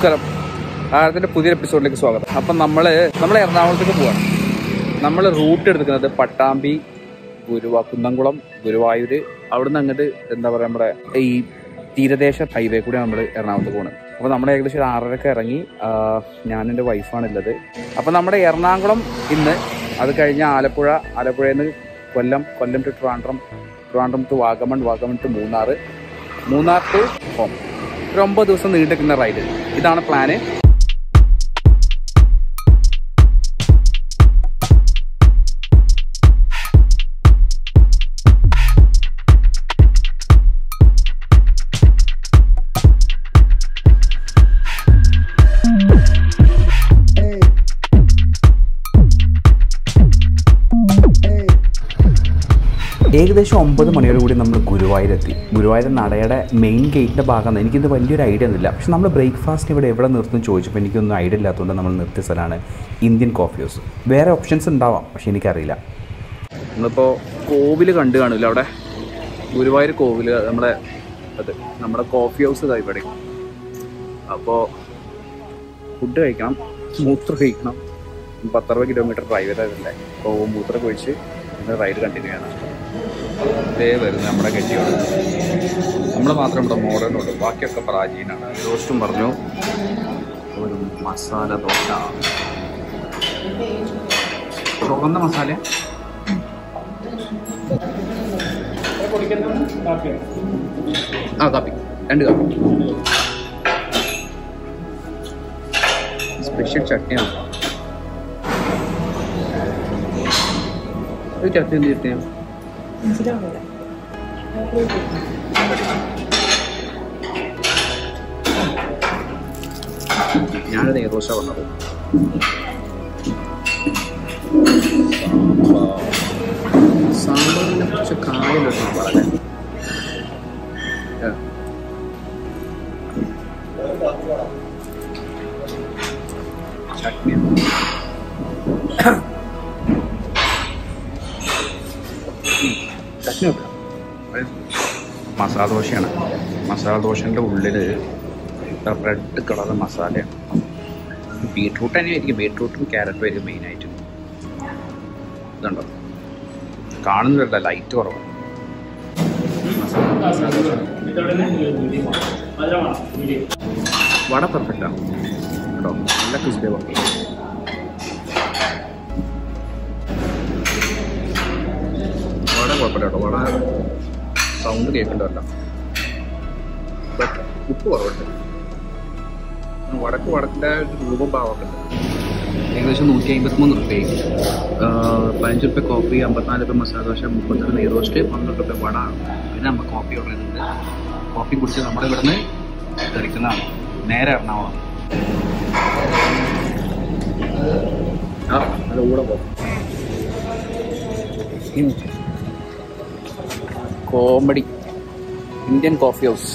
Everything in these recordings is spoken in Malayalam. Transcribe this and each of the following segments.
നമസ്കാരം ആഴത്തിന്റെ പുതിയ എപ്പിസോഡിലേക്ക് സ്വാഗതം അപ്പം നമ്മള് നമ്മൾ എറണാകുളത്തേക്ക് പോവാണ് നമ്മൾ റൂട്ട് എടുക്കുന്നത് പട്ടാമ്പി ഗുരുവാ കുന്നംകുളം ഗുരുവായൂര് അവിടുന്ന് അങ്ങോട്ട് എന്താ പറയാ നമ്മുടെ ഈ തീരദേശ ഹൈവേ കൂടെ നമ്മൾ എറണാകുളത്ത് പോകണം അപ്പോൾ നമ്മൾ ഏകദേശം ഒരു ആറരക്ക് ഇറങ്ങി ആ, ഞാൻ എൻ്റെ വൈഫാണ് ഉള്ളത് അപ്പോൾ നമ്മുടെ എറണാകുളം ഇന്ന് അത് കഴിഞ്ഞ ആലപ്പുഴ ആലപ്പുഴയിൽ നിന്ന് Kollam Kollam to Trivandrum Trivandrum to Vagamon Vagamon to Munnar Munnar to home ഒരു ഒമ്പത് ദിവസം നീണ്ടു നിൽക്കുന്ന റൈഡ് ഇതാണ് പ്ലാന് ഏകദേശം ഒമ്പത് മണിയോട് കൂടി നമ്മൾ ഗുരുവായൂരെത്തി ഗുരുവായൂർ നടയുടെ മെയിൻ ഗേറ്റിൻ്റെ ഭാഗമാണ് എനിക്കിത് വലിയൊരു ഐഡിയ ഒന്നുമില്ല പക്ഷെ നമ്മൾ ബ്രേക്ക്ഫാസ്റ്റ് ഇവിടെ എവിടെ നിർത്തും ചോദിച്ചപ്പോൾ എനിക്കൊന്നും ഐഡിയ ഇല്ലാത്തതുകൊണ്ട് നമ്മൾ നിർത്തിയ സ്ഥലമാണ് ഇന്ത്യൻ കോഫി ഹൗസ് വേറെ ഓപ്ഷൻസ് ഉണ്ടാവാം പക്ഷെ എനിക്കറിയില്ല നമ്മളിപ്പോൾ കോവിൽ കണ്ടു കാണില്ല അവിടെ ഗുരുവായൂർ കോവിൽ നമ്മുടെ അത് നമ്മുടെ കോഫി ഹൗസ് ഇതാ ഇവിടെ അപ്പോൾ ഫുഡ് കഴിക്കണം മൂത്രം കഴിക്കണം പത്തറുപത് കിലോമീറ്റർ ഡ്രൈവ് ചെയ്തതല്ലേ അപ്പോൾ മൂത്രമൊക്കെ ഒഴിച്ച് റൈഡ് കണ്ടിന്യൂ ചെയ്യണം ഇതേ വരുന്നത് നമ്മുടെ കെട്ടിയോട് നമ്മൾ മാത്രം ഇവിടെ മോഡേൺ ഉള്ളൂ ബാക്കിയൊക്കെ പ്രാചീനാണ് റോസ്റ്റും പറഞ്ഞു ഒരു മസാല ദോശ ചുവന്ന മസാല ആ കാപ്പി രണ്ട് കാപ്പി സ്പെഷ്യൽ ചട്നിയാണ് ഒരു ചട്നി എന്ത് ചട്നിയാണ് മനസ്സിലാവില്ല ഞാൻ നെയ്റോസ വന്നത് സാമ്പാറിനെ കുറച്ച് കായല്ലോ സാമ്പാറല്ലേ ആ. ചട്നി ചട്നി വെക്കാം മസാല ദോശയാണ് മസാല ദോശൻ്റെ ഉള്ളിൽ റെഡ് കളർ മസാലയാണ് ബീട്രൂട്ട് തന്നെയായിരിക്കും ബീട്രൂട്ടും ക്യാരറ്റും ആയിരിക്കും മെയിനായിട്ട് ഇതുണ്ടോ കാണുന്നില്ല ലൈറ്റ് കുറവാണ് വട പെർഫെക്റ്റാണ് കേട്ടോ നല്ല ക്രിസ്പി വട വട കുഴപ്പമില്ല കേട്ടോ വട സൗണ്ട് കേൾക്കണ്ടല്ല ബട്ട് ഉപ്പ് കുറവുണ്ട് വടക്ക് വടക്കിൻ്റെ രൂപം ഭാവമൊക്കെ ഉണ്ട് ഏകദേശം നൂറ്റി അമ്പത്തിമൂന്ന് റുപ്യ പതിനഞ്ച് റുപ്യ കോഫി അമ്പത്തിനാല് റുപ്യ മസാല ദോശ മുപ്പത്തിരണ്ട് നെയ് റോസ്റ്റ് പന്ത്രണ്ട് റുപ്യ വട പിന്നെ നമ്മൾ കോഫി ഓർഡർ ചെയ്തിട്ടുണ്ട് കോഫി കുടിച്ച് നമ്മുടെ ഇവിടുന്ന് ധരിക്കുന്നതാണ് നേരെ എറണാകുളം ആ നല്ല കൂടെ പോകും കോമഡി ഇന്ത്യൻ കോഫി ഹൗസ്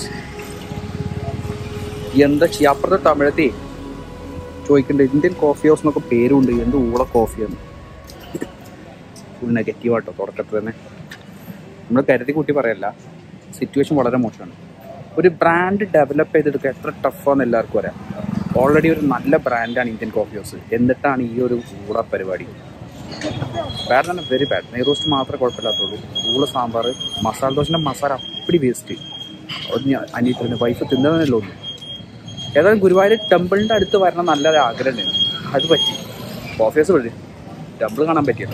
എന്താ ചെയ്യാ അപ്പുറത്തെ തമിഴത്തെ ചോദിക്കണ്ട ഇന്ത്യൻ കോഫി ഹൗസ് എന്നൊക്കെ പേരുണ്ട് എന്ത് ഊള കോഫിയാണ് ഫുൾ നെഗറ്റീവ് ആട്ടോ തുടക്കത്തിൽ തന്നെ നമ്മൾ കരുതി കൂട്ടി പറയല്ല സിറ്റുവേഷൻ വളരെ മോശമാണ് ഒരു ബ്രാൻഡ് ഡെവലപ്പ് ചെയ്തെടുക്കുക എത്ര ടഫാന്ന് എല്ലാവർക്കും അറിയാം ഓൾറെഡി ഒരു നല്ല ബ്രാൻഡാണ് ഇന്ത്യൻ കോഫി ഹൗസ് എന്നിട്ടാണ് ഈ ഒരു ഊള പരിപാടി ബാഡ് തന്നെ വെരി ബാഡ് നെയ് റോസ്റ്റ് മാത്രമേ കുഴപ്പമില്ലാത്തുള്ളൂ ഊള സാമ്പാർ മസാല ദോശൻ്റെ മസാല അപ്പടി വേസ്റ്റ് അത് ഞാൻ അനിയത്തിന് വൈഫ് തിന്നതല്ലോ ഒന്ന് ഏതായാലും ഗുരുവായൂർ ടെമ്പിളിൻ്റെ അടുത്ത് വരണം നല്ലൊരു ആഗ്രഹം ഉണ്ടായിരുന്നു അത് പറ്റി ഓഫീസ് വഴി ടെമ്പിൾ കാണാൻ പറ്റിയത്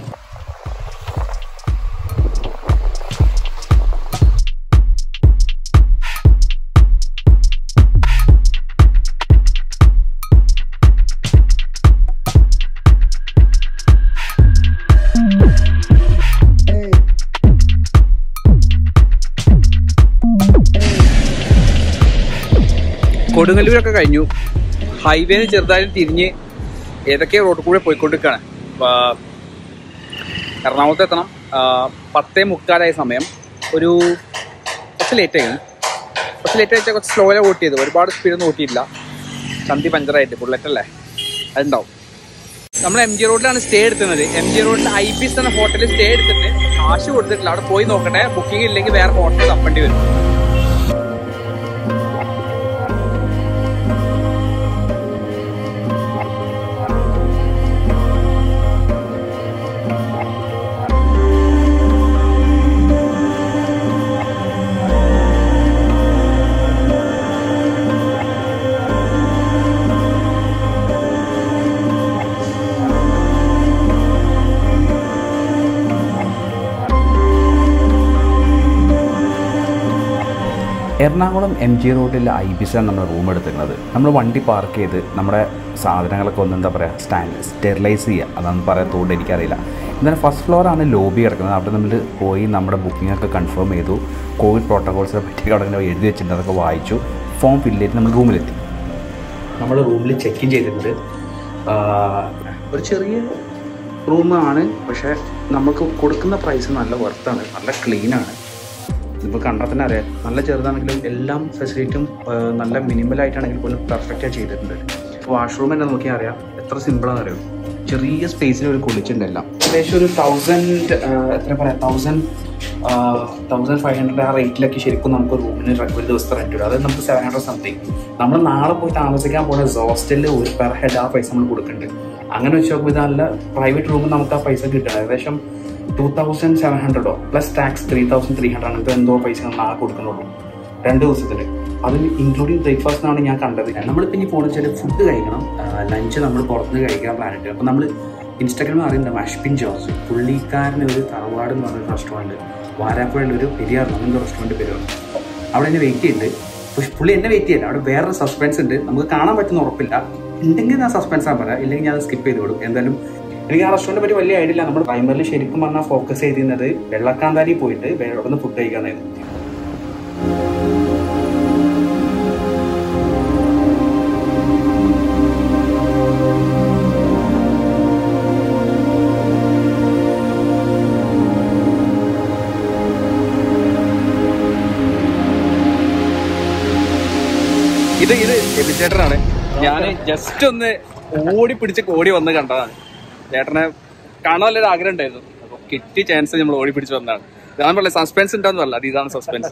കൊടുങ്ങല്ലൂരൊക്കെ കഴിഞ്ഞു ഹൈവേന്ന് ചെറുതായിട്ട് തിരിഞ്ഞ് ഏതൊക്കെ റോഡ് കൂടെ പോയിക്കൊണ്ടിരിക്കുകയാണ് എറണാകുളത്ത് എത്തണം ആ, പത്തേ മുക്കാലായ സമയം ഒരു കുറച്ച് ലേറ്റ് ആയിരുന്നു കുറച്ച് ലേറ്റ് ആയിട്ട് കുറച്ച് സ്ലോയിലാണ് വോട്ട് ചെയ്തു ഒരുപാട് സ്പീഡൊന്നും ഓട്ടിയില്ല ചന്തി പഞ്ചറായിട്ട് ബുള്ളറ്റ് അല്ലേ അതുണ്ടാവും നമ്മൾ എം ജി റോഡിലാണ് സ്റ്റേ എടുക്കുന്നത് എം ജി റോഡിൽ ഐ പി എസ് എന്ന ഹോട്ടലിൽ സ്റ്റേ എടുത്തിട്ട് കാശ് കൊടുത്തിട്ടില്ല അവിടെ പോയി നോക്കട്ടെ ബുക്കിംഗ് ഇല്ലെങ്കിൽ വേറെ ഹോട്ടൽ തപ്പേണ്ടി വരും എറണാകുളം എം ജി റോഡിൽ ഐ ബിസാണ് നമ്മൾ റൂം എടുത്തിരുന്നത് നമ്മൾ വണ്ടി പാർക്ക് ചെയ്ത് നമ്മുടെ സാധനങ്ങളൊക്കെ ഒന്ന് എന്താ പറയുക സ്റ്റാൻഡ് സ്റ്റെറിലൈസ് ചെയ്യുക അതാണ് പറയാൻ തോന്നുന്നു എനിക്കറിയില്ല എന്നാലും ഫസ്റ്റ് ഫ്ലോറാണ് ലോബി കിടക്കുന്നത് അവിടെ നമ്മൾ പോയി നമ്മുടെ ബുക്കിംഗ് ഒക്കെ കൺഫേം ചെയ്തു കോവിഡ് പ്രോട്ടോകോൾസിനെ പറ്റി അവിടെ ഇങ്ങനെ എഴുതി വെച്ചിട്ടുണ്ട് അതൊക്കെ വായിച്ചു ഫോം ഫില്ല് ചെയ്ത് നമ്മൾ റൂമിലെത്തി നമ്മൾ റൂമിൽ ചെക്ക് ഇൻ ചെയ്തിട്ടുണ്ട് ഒരു ചെറിയ റൂമാണ് പക്ഷേ നമുക്ക് കൊടുക്കുന്ന പ്രൈസ് നല്ല വർത്താണ് നല്ല ക്ലീനാണ് ഇപ്പോൾ കണ്ടാൽ തന്നെ അറിയാം നല്ല ചെറുതാണെങ്കിലും എല്ലാം ഫെസിലിറ്റിയും നല്ല മിനിമലായിട്ടാണെങ്കിൽ പോലും പെർഫെക്റ്റായി ചെയ്തിട്ടുണ്ട് വാഷ്റൂം തന്നെ നോക്കിയാൽ അറിയാം എത്ര സിമ്പിളാണെന്ന് അറിയാം ചെറിയ സ്പേസിൽ ഒരു കുളിച്ചിട്ടുണ്ട് എല്ലാം ഏകദേശം ഒരു തൗസൻഡ് എത്ര പറയാം തൗസൻഡ് തൗസൻഡ് ഫൈവ് ഹൺഡ്രഡ് ആ റേറ്റിലൊക്കെ ശരിക്കും നമുക്ക് റൂമിന് ഒരു ദിവസത്തെ റെൻറ്റ് വരും അതായത് നമുക്ക് സെവൻ ഹൺഡ്രഡ് സംതിങ് നമ്മൾ നാളെ പോയി താമസിക്കാൻ പോകുന്ന ഹോസ്റ്റലിൽ ഒരു പെർ ഹെഡ് ആ പൈസ നമ്മൾ കൊടുക്കുന്നുണ്ട് അങ്ങനെ വെച്ച് നോക്കുമ്പോൾ ഇത് നല്ല പ്രൈവറ്റ് റൂമിൽ നമുക്ക് ആ പൈസ കിട്ടണം ഏകദേശം ടു തൗസൻഡ് സെവൻ ഹൺഡ്രഡോ plus tax three thousand three hundred അങ്ങനത്തെ എന്തോ പൈസ നമ്മൾ ആ കൊടുക്കുന്നുള്ളൂ രണ്ട് ദിവസത്തിൽ അതിൽ ഇൻക്ലൂഡിങ് ബ്രേക്ക്ഫാസ്റ്റിനാണ് ഞാൻ കണ്ടത് നമ്മളിപ്പോൾ ഇനി പോകുന്ന വെച്ചാൽ ഫുഡ് കഴിക്കണം ലഞ്ച് നമ്മൾ പുറത്തുനിന്ന് കഴിക്കാൻ പ്ലാൻ ഇട്ട് അപ്പോൾ നമ്മൾ ഇൻസ്റ്റാഗ്രാമിൽ അറിയുന്നുണ്ട് മഷ്പിൻ ജോർജ് പുള്ളിക്കാരന് ഒരു തറവാട് എന്ന് പറഞ്ഞൊരു റെസ്റ്റോറൻറ്റ് വാരാപ്പുഴയിൽ ഒരു പെരിയാർ അങ്ങനത്തെ റെസ്റ്റോറൻറ്റ് പേരുണ്ട് അവിടെ എന്നെ വെയിറ്റ് ചെയ്യുന്നുണ്ട് പക്ഷെ പുള്ളി എന്നെ വെയിറ്റ് ചെയ്യില്ല അവിടെ വേറൊരു സസ്പെൻസ് ഉണ്ട് നമുക്ക് കാണാൻ പറ്റുന്ന ഉറപ്പില്ല ഉണ്ടെങ്കിൽ ഞാൻ സസ്പെൻസ് ആണ് പറയാം ഇല്ലെങ്കിൽ ഞാൻ സ്കിപ്പ് ചെയ്ത് വിടും എന്തായാലും എനിക്ക് ആ റെസ്റ്റോറൻറ്റ് പറ്റി വലിയ ഐഡിയ ഇല്ല നമ്മൾ പ്രൈമറിൽ ശരിക്കും പറഞ്ഞാൽ ഫോക്കസ് ചെയ്തിരുന്നത് വെള്ളക്കാന്താരി പോയിട്ട് അവിടെ നിന്ന് ഫുഡ് കഴിക്കാനായിരുന്നു ഇത് ഇത് എബിചേട്ടനാണ് ഞാൻ ജസ്റ്റ് ഒന്ന് ഓടി പിടിച്ച് ഓടി വന്ന് കണ്ടതാണ് ചേട്ടനെ കാണാൻ നല്ലൊരു ആഗ്രഹം ഉണ്ടായിരുന്നു അപ്പൊ കിട്ടിയ ചാൻസ് നമ്മൾ ഓടി പിടിച്ച് വന്നതാണ് ഞാൻ പറഞ്ഞ സസ്പെൻസ് ഉണ്ടാന്ന് പറഞ്ഞത് അത് ഇതാണ് സസ്പെൻസ്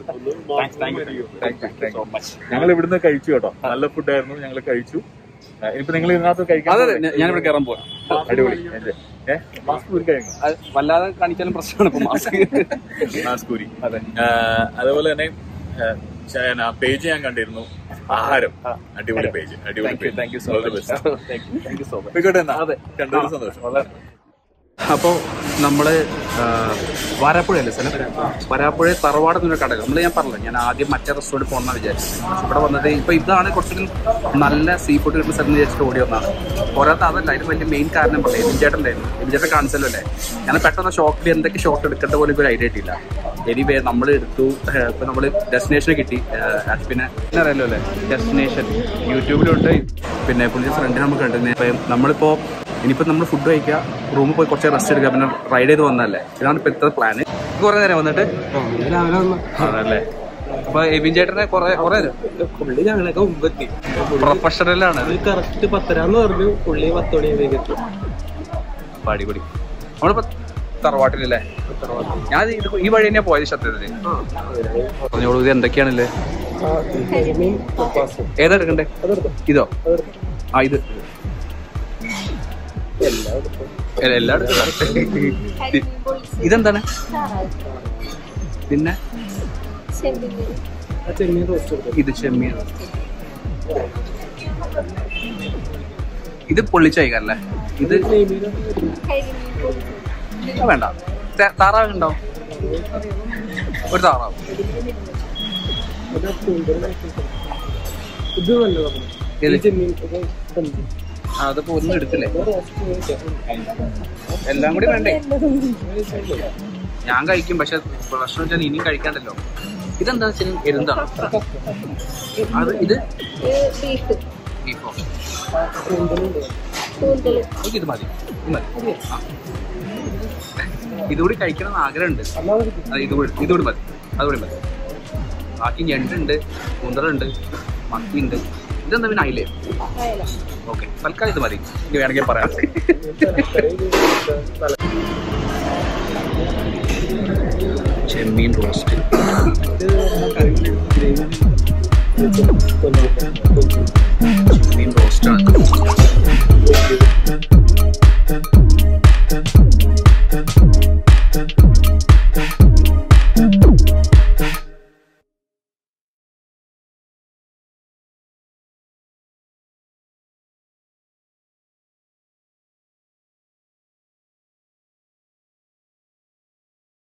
ഞങ്ങൾ ഇവിടുന്ന് കഴിച്ചു കേട്ടോ നല്ല ഫുഡായിരുന്നു ഞങ്ങൾ കഴിച്ചു ആ, ഇനിയിപ്പോ നിങ്ങൾ ഇതിനകത്ത് കഴിക്കാൻ അതെ അതെ ഞാനിവിടെ കയറാൻ പോവാം അടിപൊളി ഏഹ് മാസ്ക് ഊരി കഴിഞ്ഞു അത് വല്ലാതെ കാണിച്ചാലും പ്രശ്നമാണ് ഇപ്പൊ മാസ്ക് മാസ്ക് ഊരി അതെ ആ, അതുപോലെ തന്നെ പേജ് ഞാൻ കണ്ടിരുന്നു ആഹാരം അടിപൊളി പേജ് അടിപൊളി thank you thank you so much thank you so much പോയിക്കോട്ടെ എന്നാ അതെ. കണ്ടതിൽ സന്തോഷം അപ്പോൾ നമ്മൾ വരാപ്പുഴയല്ലേ സ്ഥലം വരാപ്പുഴ തറവാട് എന്നൊരു കട നമ്മൾ ഞാൻ പറഞ്ഞില്ല ഞാൻ ആദ്യം മറ്റേ റെസ്റ്റോറൻറ്റ് പോകണമെന്ന് വിചാരിച്ചു പക്ഷെ ഇവിടെ വന്നത് ഇപ്പോൾ ഇതാണ് കുറച്ചുകൂടി നല്ല സീ ഫുഡ് കിട്ടുന്ന സ്ഥലം എന്ന് വിചാരിച്ചിട്ട് ഓടി വന്നതാണ് പോരാത്ത അതല്ല അതിന് വലിയ മെയിൻ കാരണം പറയാം എബിൻചേട്ടൻ ഉണ്ടായിരുന്നു എബിൻചേട്ടൻ കാണിച്ചല്ലോ അല്ലേ ഞാൻ പെട്ടെന്ന് ഷോപ്പിൽ എന്തൊക്കെ ഷോട്ട് എടുക്കേണ്ട പോലും ഒരു ഐഡിയ കിട്ടിയില്ല എനിവേ നമ്മൾ എടുത്തു ഇപ്പം നമ്മൾ ഡെസ്റ്റിനേഷൻ കിട്ടി ഏഹ്, അത് പിന്നെ പിന്നെ അറിയാലോ അല്ലേ ഡെസ്റ്റിനേഷൻ യൂട്യൂബിലുണ്ട് പിന്നെ പുള്ളിയ ഫ്രണ്ട് നമുക്ക് കണ്ടിരുന്നത് ഇപ്പം നമ്മളിപ്പോൾ ഇനിയിപ്പോൾ നമ്മൾ ഫുഡ് കഴിക്കുക റൂമിൽ പോയി കുറച്ച് റെസ്റ്റ് എടുക്കുക പിന്നെ റൈഡ് ചെയ്ത് വന്നതല്ലേ ഇതാണ് ഇപ്പം ഇത്ര പ്ലാന് കുറേ നേരം വന്നിട്ട് ആണല്ലേ അപ്പൊ എബിൻ ചേട്ടനെ കുറെ കുറെ പുള്ളി ഞങ്ങളൊക്കെ മുമ്പെത്തി പ്രൊഫഷണലാണ് അത് കറക്റ്റ് പത്തരാന്ന് പറഞ്ഞു പുള്ളി പത്ത് മണിയാകുമ്പോഴേക്ക് എത്തും അടിപൊളി നമ്മളിപ്പോ തറവാട്ടിലല്ലേ ഞാൻ ഇത് ഈ വഴി തന്നെയാ പോയത് സത്യത്തില് പറഞ്ഞോളൂ ഇത് എന്തൊക്കെയാണല്ലേ ഏതാ എടുക്കണ്ടേ ഇതോ ആ ഇത് എല്ലാം എല്ലാം എടുക്കണ്ട. ഇതെന്താണ് പിന്നെ ആ ചെമ്മീൻ റോസ്റ്റ് കൊടുക്കും ഇത് ചെമ്മീൻ ഇത് പൊള്ളിച്ചയക്കല്ലേ ഇത് ആ, വേണ്ട ത- താറാവ് ഉണ്ടോ ഒരു താറാവ് അത് കൂടുതൽ ഇത് നല്ലതാണ് ഏത്? ഈ ചെമ്മീൻ ഇത് പന്തി. ആ, അതിപ്പോ ഒന്നും എടുത്തില്ലേ ഇത് റോസ്റ്റ് കഴിക്കാം. എല്ലാം കൂടി വേണ്ടേ ഞാൻ കഴിക്കും പക്ഷെ പ്രശ്നം വെച്ചാൽ ഇനിയും കഴിക്കാണ്ടല്ലോ ഇതെന്താ വെച്ചാൽ എരുന്താണ് അത് ഇത് ബീഫ് ബീഫോ കൂടുതലുണ്ട്. കൂടുതൽ എനിക്ക് ഇത് മതി ഇത് മതി ആ. ഇതുകൂടി കഴിക്കണം എന്ന് ആഗ്രഹമുണ്ട് അല്ലാതെ അത് ഇതുകൂടി ഇതുകൂടി മതി അതുകൂടി മതി ബാക്കി ഞണ്ടുണ്ട് കുന്തറുണ്ട് മത്തിയുണ്ട് ഇതെന്താ പിന്നെ അയിലേ അയല ഓക്കെ തൽക്കാലം ഇത് മതി ഇനി വേണമെങ്കിൽ പറയാം ചെമ്മീൻ റോസ്റ്റ് ചെമ്മീൻ റോസ്റ്റാണ്